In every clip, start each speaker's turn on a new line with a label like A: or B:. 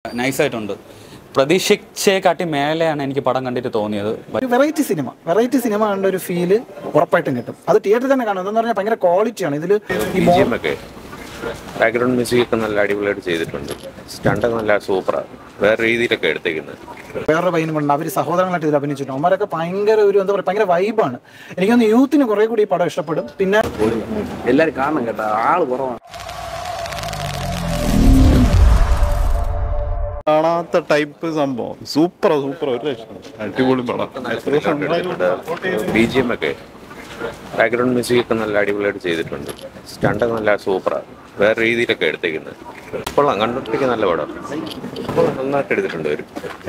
A: നൈസായിട്ടുണ്ട് പ്രതീക്ഷിച്ചേക്കാട്ടി മേലെയാണ് എനിക്ക് പടം കണ്ടിട്ട് തോന്നിയത്
B: ഒരു വെറൈറ്റി സിനിമ വെറൈറ്റി സിനിമ കണ്ട ഒരു ഫീല് ഉറപ്പായിട്ടും കിട്ടും അത് തിയേറ്ററിൽ തന്നെ കാണും എന്ന് പറഞ്ഞാൽ ഭയങ്കര ക്വാളിറ്റിയാണ് ഇതിൽ ഈ മോ-
C: BGM ഒക്കെ ബാക്ക്ഗ്രൗണ്ട് മ്യൂസിക് ഒക്കെ നല്ല അടിപൊളിയായിട്ട് ചെയ്തിട്ടുണ്ട് സ്റ്റണ്ട് നല്ല സൂപ്പറാണ് വേറെ രീതിയിലൊക്കെ എടുത്തേക്കുന്നത്
B: വേറൊരു പയ്യനും കൊണ്ട് അവർ സഹോദരങ്ങളായിട്ട് ഇതിൽ അഭിനയിച്ചിട്ടുണ്ട് അവന്മാരൊക്കെ ഭയങ്കര ഒരു എന്താ പറയുക ഭയങ്കര വൈബാണ് എനിക്കൊന്ന് യൂത്തിന് കുറെ കൂടി ഈ പടം ഇഷ്ടപ്പെടും പിന്നെ
D: എല്ലാരും കാണണം കേട്ടോ ആള് കുറവാണ്
E: കാണാത്ത ടൈപ്പ് സംഭവം സൂപ്പർ സൂപ്പർ ഒരു രക്ഷ അടിപൊളി പടം
C: ബി ജി എം ഒക്കെ ബാക്ക്ഗ്രൗണ്ട് മ്യൂസിക് ഒക്കെ നല്ല അടിപൊളിയായിട്ട് ചെയ്തിട്ടുണ്ട് സ്റ്റണ്ട് നല്ല സൂപ്പറാണ് വേറെ രീതിയിലൊക്കെ എടുത്തേക്കുന്നത് കൊള്ളാം കണ്ടിട്ടൊക്കെ നല്ല പടം നന്നായിട്ട് എടുത്തിട്ടുണ്ട് അവർ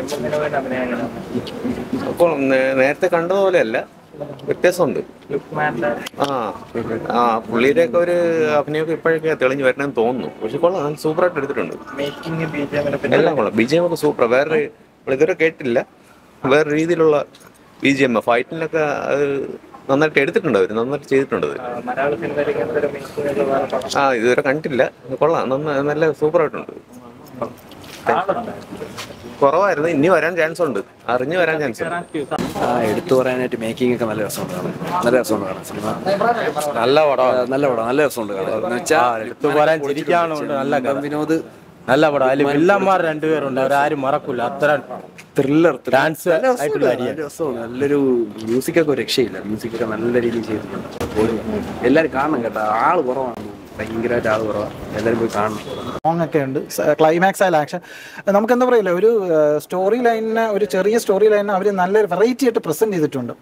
C: അപ്പോൾ നേ- നേരത്തെ കണ്ടതുപോലെയല്ല വ്യത്യാസമുണ്ട് ആ ആ പുള്ളിയുടെയൊക്കെ ഒരു അഭിനയമൊക്കെ ഇപ്പോഴൊക്കെ തെളിഞ്ഞ് വരണമെന്ന് തോന്നുന്നു പക്ഷെ കൊള്ളാം നല്ല സൂപ്പറായിട്ട് എടുത്തിട്ടുണ്ട് എല്ലാം കൊള്ളാം ബി ജി എം ഒക്കെ സൂപ്പർ വേറെ നമ്മൾ ഇതുവരെ കേട്ടില്ല വേറെ രീതിയിലുള്ള ബി ജി എം ഫൈറ്റിനൊക്കെ അത് നന്നായിട്ട് എടുത്തിട്ടുണ്ട് അവർ നന്നായിട്ട് ചെയ്തിട്ടുണ്ട് അത് ആ ഇതുവരെ കണ്ടിട്ടില്ല കൊള്ളാം നന്ന നല്ല സൂപ്പറായിട്ടുണ്ട് കുറവായിരുന്നു ഇനി വരാൻ ചാൻസ് ഉണ്ട് അറിഞ്ഞു വരാൻ ചാൻസ് ഉണ്ട്
D: ആ എടുത്തു പറയാനായിട്ട് മേക്കിംഗ് ഒക്കെ നല്ല രസമുണ്ട് കാണാൻ നല്ല രസമുണ്ട് കാണാൻ സിനിമ
F: നല്ല പടം
D: നല്ല പടം നല്ല രസമുണ്ട് കാണാൻ എന്ന് വെച്ചാൽ
F: എടുത്തു പറയാൻ ചിരിക്കാനുണ്ട് നല്ല കഥ.
D: വിനോദ്
F: നല്ല പടം അതിൽ വില്ലന്മാർ രണ്ടുപേരുണ്ട് അവരാരും മറക്കൂല അത്ര
D: ത്രില്ലർ
F: ഡാൻസ് ആയിട്ടുള്ള അരിയ
D: രസമാണ് നല്ലൊരു മ്യൂസിക് ഒക്കെ ഒരു രക്ഷയില്ല മ്യൂസിക് ഒക്കെ നല്ല രീതിയിൽ ചെയ്തിട്ടുണ്ട് എല്ലാരും കാണണം കേട്ടോ ആള് കുറവാണ് ഭയങ്കരമായിട്ട് ആള് കുറവാണ് എല്ലാരും പോയി കാണണം
B: സോങ് ഒക്കെ ഉണ്ട് ക്ലൈമാക്സ് ആയാലും ആക്ഷൻ നമുക്ക് എന്താ പറയില്ല ഒരു സ്റ്റോറി ലൈനിനെ ഒരു ചെറിയ സ്റ്റോറി ലൈനിനെ അവർ നല്ല വെറൈറ്റി ആയിട്ട് പ്രസന്റ് ചെയ്തിട്ടുണ്ട്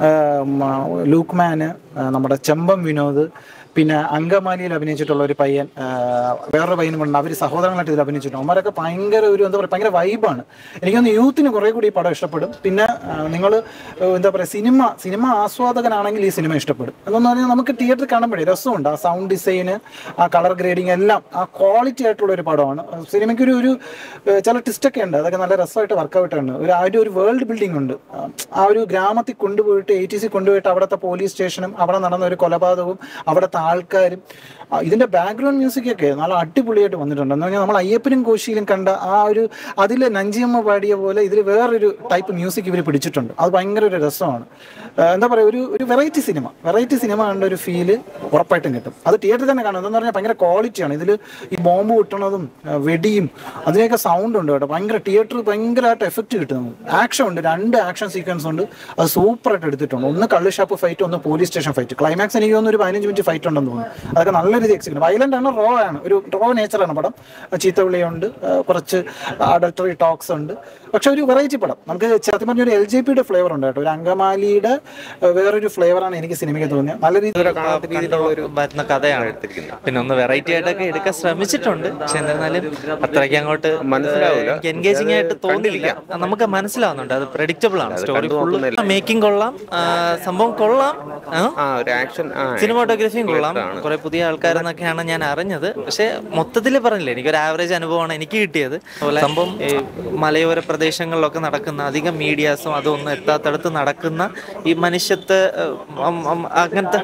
B: ലൂക്ക് മാന് നമ്മുടെ ചെമ്പം വിനോദ് പിന്നെ അങ്കമാലിയിൽ അഭിനയിച്ചിട്ടുള്ള ഒരു പയ്യൻ ആ, വേറൊരു പയ്യനും കൊണ്ട് അവർ സഹോദരങ്ങളായിട്ട് ഇതിൽ അഭിനയിച്ചിട്ടുണ്ട് അവന്മാരൊക്കെ ഭയങ്കര ഒരു എന്താ പറയുക ഭയങ്കര വൈബാണ് എനിക്കൊന്ന് യൂത്തിന് കുറെ കൂടി ഈ പടം ഇഷ്ടപ്പെടും പിന്നെ നിങ്ങൾ എന്താ പറയുക സിനിമ സിനിമ ആസ്വാദകനാണെങ്കിൽ ഈ സിനിമ ഇഷ്ടപ്പെടും എന്നു പറഞ്ഞാൽ നമുക്ക് തിയേറ്ററിൽ കാണുമ്പോഴേ രസമുണ്ട് ആ സൗണ്ട് ഡിസൈന് ആ കളർ ഗ്രേഡിങ് എല്ലാം ആ ക്വാളിറ്റി ആയിട്ടുള്ള ഒരു പടമാണ് സിനിമയ്ക്ക് ഒരു ഒരു ഏഹ്, ചില ടിസ്റ്റൊക്കെ ഉണ്ട് അതൊക്കെ നല്ല രസമായിട്ട് വർക്കൗട്ട് ഉണ്ട് ഒരു ആ ഒരു ഒരു വേൾഡ് ബിൽഡിംഗ് ഉണ്ട് ആ, ആ ഒരു ഗ്രാമത്തിൽ കൊണ്ടുപോയിട്ട് എ ടി സി കൊണ്ടുപോയിട്ട് അവിടുത്തെ പോലീസ് സ്റ്റേഷനും അവിടെ നടന്ന ഒരു കൊലപാതകവും അവിടുത്തെ ആൾക്കാരും ആ, ഇതിന്റെ ബാക്ക്ഗ്രൗണ്ട് മ്യൂസിക് ഒക്കെ നല്ല അടിപൊളിയായിട്ട് വന്നിട്ടുണ്ട് എന്ന് പറഞ്ഞാൽ നമ്മൾ അയ്യപ്പനും കോശിയിലും കണ്ട ആ ഒരു അതിൽ നഞ്ചിയമ്മ പാടിയ പോലെ ഇതിൽ വേറൊരു ടൈപ്പ് മ്യൂസിക് ഇവർ പിടിച്ചിട്ടുണ്ട് അത് ഭയങ്കര ഒരു രസമാണ് ആ, എന്താ പറയുക ഒരു ഒരു വെറൈറ്റി സിനിമ വെറൈറ്റി സിനിമ കണ്ട ഒരു ഫീല് ഉറപ്പായിട്ടും കിട്ടും അത് തിയേറ്ററിൽ തന്നെ കാണും എന്ന് പറഞ്ഞാൽ ഭയങ്കര ക്വാളിറ്റിയാണ് ഇതിൽ ഈ ബോംബ് കിട്ടണതും ആ, വെടിയും അതിനൊക്കെ സൗണ്ട് ഉണ്ട് കേട്ടോ ഭയങ്കര തിയേറ്റർ ഭയങ്കരമായിട്ട് എഫക്റ്റ് കിട്ടും നമുക്ക് ആക്ഷൻ ഉണ്ട് രണ്ട് ആക്ഷൻ സീക്വൻസ് ഉണ്ട് അത് സൂപ്പറായിട്ട് എടുത്തിട്ടുണ്ട് ഒന്ന് കള്ള് ഷാപ്പ് ഫൈറ്റ് ഒന്ന് പോലീസ് സ്റ്റേഷൻ ഫൈറ്റ് ക്ലൈമാക്സ് എനിക്ക് തോന്നുന്നു ഒരു പതിനഞ്ച് മിനിറ്റ് ഫൈറ്റ് ഉണ്ടെന്ന് തോന്നുന്നു അതൊക്കെ നല്ല രീതി എക്സിക്യൂട്ട് വയലന്റ് ആണ് റോ ആണ് ഒരു റോ നേച്ചറാണ് പടം ചീത്തവിളിയുണ്ട് ആ, കുറച്ച് അഡൽട്ടറി ടോക്സ് ഉണ്ട് പക്ഷെ ഒരു വെറൈറ്റി പടം നമുക്ക് സത്യം പറഞ്ഞ ഒരു എൽ ജെ പിയുടെ ഫ്ലേവർ ഉണ്ട് കേട്ടോ ഒരു അങ്കമാലിയുടെ ആ, വേറൊരു ഫ്ലേവറാണ് എനിക്ക് സിനിമയ്ക്ക് തോന്നിയത് നല്ല രീതി
C: ഇതുവരെ കാണാത്ത രീതിയിലുള്ള ഒരു
G: വരുന്ന കഥയാണ്
C: എടുത്തിരിക്കുന്നത്
G: പിന്നെ ഒന്ന് വെറൈറ്റി ആയിട്ടൊക്കെ എടുക്കാൻ ശ്രമിച്ചിട്ടുണ്ട് പക്ഷെ എന്നിരുന്നാലും അത്രയ്ക്ക് അങ്ങോട്ട്
C: മനസ്സിലാവൂല.
G: എൻഗേജിംഗ് ആയിട്ട്
C: അത്
G: തോന്നിയില്ല നമുക്ക് മനസ്സിലാവുന്നുണ്ട് അത് പ്രഡിക്റ്റബിൾ ആണ്
C: അത്
G: സ്റ്റോറി
C: കണ്ടു
G: ഫുള്ള്
C: നോക്കുന്നില്ല.
G: മേക്കിംഗ് കൊള്ളാം ആ, സംഭവം കൊള്ളാം ആ,
C: ആ ഒരു ആക്ഷൻ ആ
G: സിനിമാറ്റോഗ്രഫിയും കൊള്ളാം
C: ആണ്.
G: കുറെ പുതിയ ആൾക്കാരെന്നൊക്കെയാണ് ഞാൻ അറിഞ്ഞത് പക്ഷെ മൊത്തത്തിൽ പറഞ്ഞില്ലേ എനിക്കൊരു ആവറേജ് അനുഭവമാണ് എനിക്ക് കിട്ടിയത് അതുപോലെ സംഭവം ഈ മലയോര പ്രദേശങ്ങളിലൊക്കെ നടക്കുന്ന അധികം മീഡിയാസും അതൊന്നും എത്താത്തടത്ത് നടക്കുന്ന ഈ മനുഷ്യത്ത് ഉം, ഉം, അങ്ങനത്തെ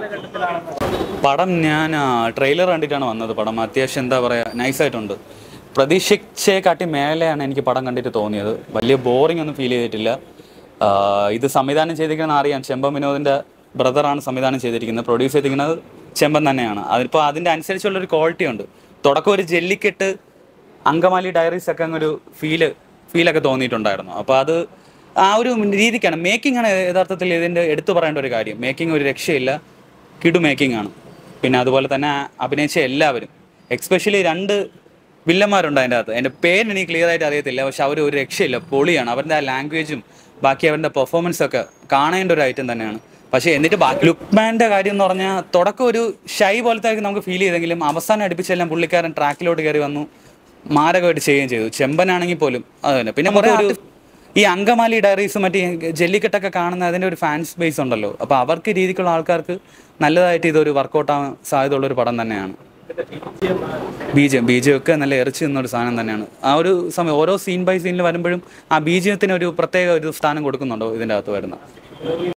A: പടം ഞാൻ ട്രെയിലർ കണ്ടിട്ടാണ് വന്നത് പടം അത്യാവശ്യം എന്താ പറയുക നൈസായിട്ടുണ്ട് പ്രതീക്ഷിച്ചേക്കാട്ടി മേലെയാണ് എനിക്ക് പടം കണ്ടിട്ട് തോന്നിയത് വലിയ ബോറിംഗ് ഒന്നും ഫീൽ ചെയ്തിട്ടില്ല ആ, ഇത് സംവിധാനം ചെയ്തിരിക്കുന്ന അറിയാം ചെമ്പൻ വിനോദിൻ്റെ ബ്രദറാണ് സംവിധാനം ചെയ്തിരിക്കുന്നത് പ്രൊഡ്യൂസ് ചെയ്തിരിക്കുന്നത് ചെമ്പൻ തന്നെയാണ് അതിപ്പോൾ അതിൻ്റെ അനുസരിച്ചുള്ളൊരു ക്വാളിറ്റി ഉണ്ട് തുടക്കം ഒരു ജെല്ലിക്കെട്ട് അങ്കമാലി ഡയറീസ് ഒക്കെ അങ്ങൊരു ഫീല് ഫീലൊക്കെ തോന്നിയിട്ടുണ്ടായിരുന്നു അപ്പോൾ അത് ആ ഒരു രീതിക്കാണ് മേക്കിംഗ് ആണ് യഥാർത്ഥത്തിൽ ഇതിൻ്റെ എടുത്തു പറയേണ്ട ഒരു കാര്യം മേക്കിംഗ് ഒരു രക്ഷയില്ല കിടു മേക്കിംഗ് ആണ് പിന്നെ അതുപോലെ തന്നെ അഭിനയിച്ച എല്ലാവരും എക്സ്പെഷ്യലി രണ്ട് വില്ലന്മാരുണ്ട് അതിൻ്റെ അകത്ത് എൻ്റെ പേര് എനിക്ക് ക്ലിയർ ആയിട്ട് അറിയത്തില്ല പക്ഷെ അവർ ഒരു രക്ഷയില്ല പൊളിയാണ് അവരുടെ ആ ലാംഗ്വേജും ബാക്കി അവരുടെ പെർഫോമൻസ് ഒക്കെ കാണേണ്ട ഒരു ഐറ്റം തന്നെയാണ് പക്ഷേ എന്നിട്ട് ബാക്കി ലുക്മാൻ്റെ കാര്യം എന്ന് പറഞ്ഞാൽ തുടക്കം ഒരു ഷൈ പോലത്തെ ആയിരിക്കും നമുക്ക് ഫീൽ ചെയ്തെങ്കിലും അവസാനം അടുപ്പിച്ചെല്ലാം പുള്ളിക്കാരൻ ട്രാക്കിലോട്ട് കയറി വന്നു മാരകമായിട്ട് ചെയ്യുകയും ചെയ്തു ചെമ്പനാണെങ്കിൽ പോലും അത് തന്നെ പിന്നെ കുറേ ഒരു ഈ അങ്കമാലി ഡയറീസ് മറ്റേ ജല്ലിക്കെട്ടൊക്കെ കാണുന്ന അതിൻ്റെ ഒരു ഫാൻസ് ബേസ് ഉണ്ടല്ലോ അപ്പോൾ അവർക്ക് രീതിക്കുള്ള ആൾക്കാർക്ക് നല്ലതായിട്ട് ഇതൊരു വർക്കൗട്ട് ആവാൻ സാധ്യതയുള്ള ഒരു പടം തന്നെയാണ് ബീജം ബീജം ഒക്കെ നല്ല ഇറച്ചി നിന്നൊരു സാധനം തന്നെയാണ് ആ ഒരു സമയം ഓരോ സീൻ ബൈ സീനിൽ വരുമ്പോഴും ആ ബീജത്തിന് ഒരു പ്രത്യേക ഒരു സ്ഥാനം കൊടുക്കുന്നുണ്ടോ ഇതിൻ്റെ അകത്ത് വരുന്ന